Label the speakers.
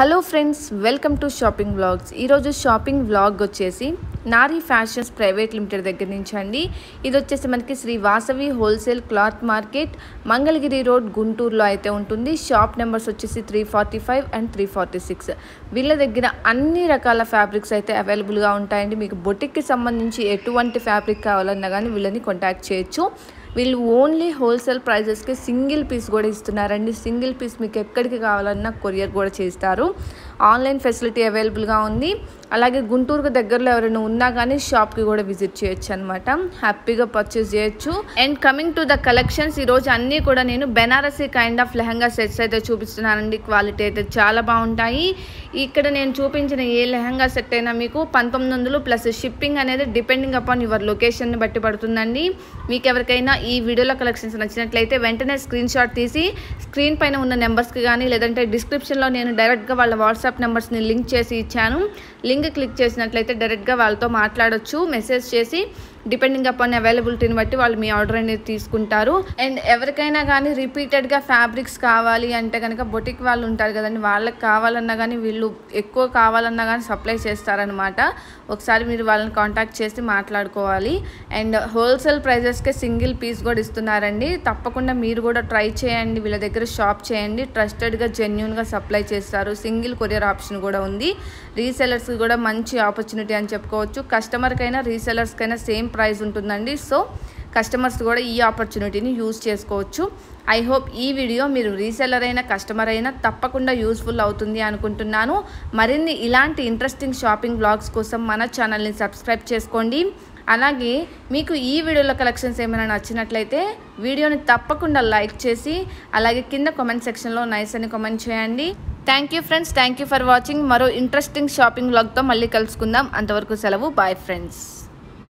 Speaker 1: hello friends welcome to shopping vlogs ఈరోజు shopping vlog వచ్చేసి Nari fashions private limited దగ్గర నుంచి అండి ఇది వచ్చేసి మనకి Sri Vasavi wholesale cloth market Mangalagiri road గుంటూరులో అయితే ఉంటుంది షాప్ నెంబర్స్ వచ్చేసి three forty five and three forty six వీళ్ళ దగ్గర అన్ని రకాల ఫ్యాబ్రిక్స్ అయితే అవైలబుల్గా ఉంటాయండి మీకు బొటిక్కి సంబంధించి ఎటువంటి ఫ్యాబ్రిక్ కావాలన్నా కానీ వీళ్ళని కాంటాక్ట్ చేయొచ్చు వీళ్ళు ఓన్లీ హోల్సేల్ ప్రైజెస్కి సింగిల్ పీస్ కూడా ఇస్తున్నారండి సింగిల్ పీస్ మీకు ఎక్కడికి కావాలన్నా కొరియర్ కూడా చేస్తారు ఆన్లైన్ ఫెసిలిటీ అవైలబుల్గా ఉంది అలాగే గుంటూరుకు దగ్గరలో ఎవరైనా ఉన్నా కానీ షాప్కి కూడా విజిట్ చేయొచ్చు అనమాట హ్యాపీగా పర్చేస్ చేయొచ్చు and coming to the collections ఈరోజు అన్నీ కూడా నేను Banarasi kind of lehenga sets అయితే చూపిస్తున్నానండి క్వాలిటీ అయితే చాలా బాగుంటాయి ఇక్కడ నేను చూపించిన ఏ లెహంగా సెట్ అయినా మీకు పంతొమ్మిది వందలు ప్లస్ షిప్పింగ్ అనేది డిపెండింగ్ అపాన్ యువర్ లొకేషన్ని బట్టి పడుతుందండి మీకు ఎవరికైనా ఈ వీడియోలో కలెక్షన్స్ నచ్చినట్లయితే వెంటనే స్క్రీన్ షాట్ తీసి స్క్రీన్ పైన ఉన్న నెంబర్స్కి కానీ లేదంటే డిస్క్రిప్షన్లో నేను డైరెక్ట్గా వాళ్ళ వాట్సాప్ నెంబర్స్ని లింక్ చేసి ఇచ్చాను లింక్ క్లిక్ చేసినట్లయితే డైరెక్ట్గా వాళ్ళతో మాట్లాడొచ్చు మెసేజ్ చేసి డిపెండింగ్ అపాన్ అవైలబిలిటీని బట్టి వాళ్ళు మీ ఆర్డర్ అనేది తీసుకుంటారు అండ్ ఎవరికైనా కానీ రిపీటెడ్గా ఫ్యాబ్రిక్స్ కావాలి అంటే కనుక బొటిక్ వాళ్ళు ఉంటారు కదండి వాళ్ళకి కావాలన్నా కానీ వీళ్ళు ఎక్కువ కావాలన్నా కానీ సప్లై చేస్తారనమాట ఒకసారి మీరు వాళ్ళని కాంటాక్ట్ చేసి మాట్లాడుకోవాలి అండ్ హోల్సేల్ ప్రైజెస్కే సింగిల్ పీస్ కూడా ఇస్తున్నారండి తప్పకుండా మీరు కూడా ట్రై చేయండి వీళ్ళ దగ్గర షాప్ చేయండి ట్రస్టెడ్గా జెన్యున్గా సప్లై చేస్తారు సింగిల్ కొరియర్ ఆప్షన్ కూడా ఉంది రీసెలర్స్కి కూడా మంచి ఆపర్చునిటీ అని చెప్పుకోవచ్చు కస్టమర్కైనా రీసెలర్స్కైనా సేమ్ ప్రైస్ ఉంటుందండి సో కస్టమర్స్ కూడా ఈ ఆపర్చునిటీని యూజ్ చేసుకోవచ్చు ఐ హోప్ ఈ వీడియో మీరు రీసెలర్ అయినా కస్టమర్ అయినా తప్పకుండా యూస్ఫుల్ అవుతుంది అనుకుంటున్నాను మరిన్ని ఇలాంటి ఇంట్రెస్టింగ్ షాపింగ్ బ్లాగ్స్ కోసం మన ఛానల్ని సబ్స్క్రైబ్ చేసుకోండి అలాగే మీకు ఈ వీడియోలో కలెక్షన్స్ ఏమైనా నచ్చినట్లయితే వీడియోని తప్పకుండా లైక్ చేసి అలాగే కింద కామెంట్ సెక్షన్లో నైస్ అని కామెంట్ చేయండి thank you friends thank you for watching మరో ఇంట్రెస్టింగ్ షాపింగ్ బ్లాగ్తో మళ్ళీ కలుసుకుందాం అంతవరకు సెలవు బాయ్ ఫ్రెండ్స్